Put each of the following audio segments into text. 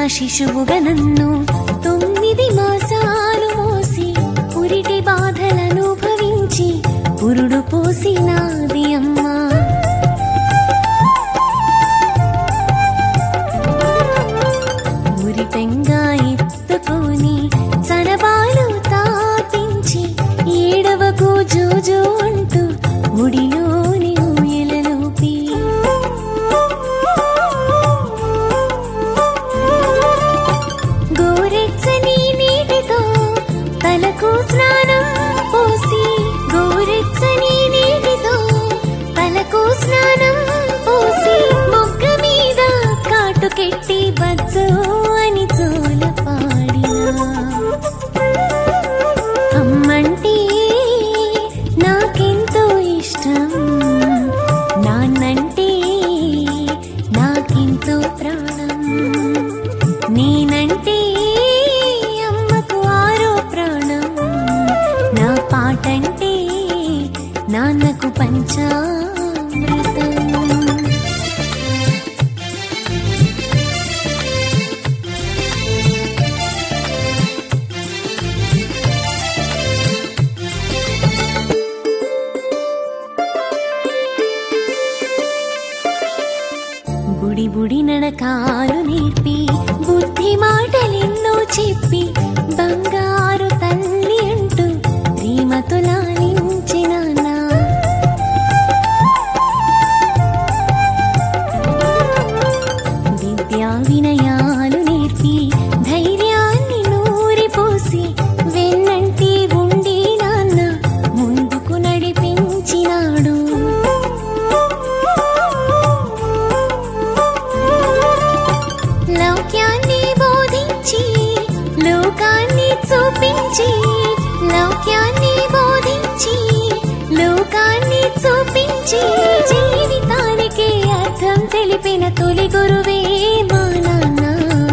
శిశువుగా నన్ను తొమ్మిది మాసాలు మోసి పురిటి బాధలను భవించి పురుడు పోసినాది అమ్మా మురిపెంగా ఎత్తుకొని చనబాలు తాపించి ఏడవకు జోజో అంటూ ముడిలోని ఊయలలోపి గోరెచ్చని నీటితో తలకు స్నానం పోసి గోరెచ్చని నీటితో తలకు స్నానం పోసి మొగ్గ మీద కాటుకెట్టి బజ్జో అని జోల పాడినా అమ్మంటే నాకెంతో ఇష్టం నాన్నంటే నాకెంతో ప్రాణం నేనంటే అమ్మకు ఆరో ప్రాణం నా పాటంటే నాన్నకు పంచామృతం బుడి బుడి నడకాలు నేర్పి బుద్ధి మాటలెన్నో చెప్పి బంగారు తల్లి అంటూ ప్రేమతో లాలించిన నా విద్యా వినయాలు నేర్పి ధైర్యాన్ని నూరిపోసి వెన్నంటి ఉండి నాన్న ముందుకు నడిపించినాడు లౌక్యాన్ని బోధించి లోకాన్ని చూపించి లౌక్యాన్ని బోధించి లోకాన్ని చూపించి జీవితానికి అర్థం తెలిపిన తొలి గురువే మా నాన్న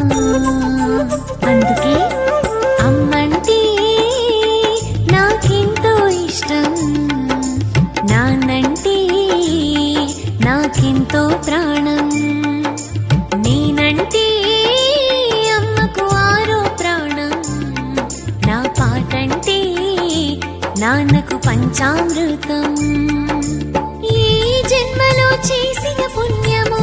అందుకే అమ్మంటే నాకెంతో ఇష్టం నాన్నంటే నాకెంతో ప్రాణం నేనంటే అమ్మకు ఆరో ప్రాణం నా పాటంటే నాన్నకు పంచామృతం ఈ జన్మలో చేసిన పుణ్యమో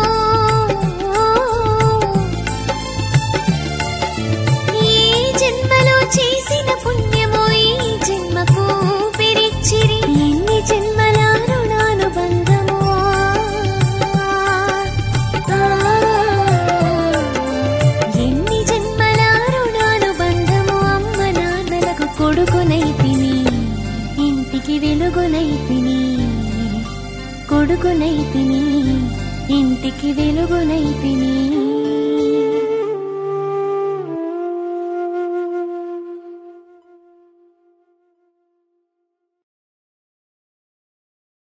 ఈ జన్మలో చేసిన పుణ్యమో ఈ జన్మకు పెరిచ్చిరి ఎన్ని జన్మల రుణానుబంధమో ఎన్ని జన్మల రుణానుబంధము అమ్మ నాన్నలకు కొడుకునైతిని ఇంటికి వెలుగునైతిని కొడుకునైతిని ఇంటికి వెలుగునైతిని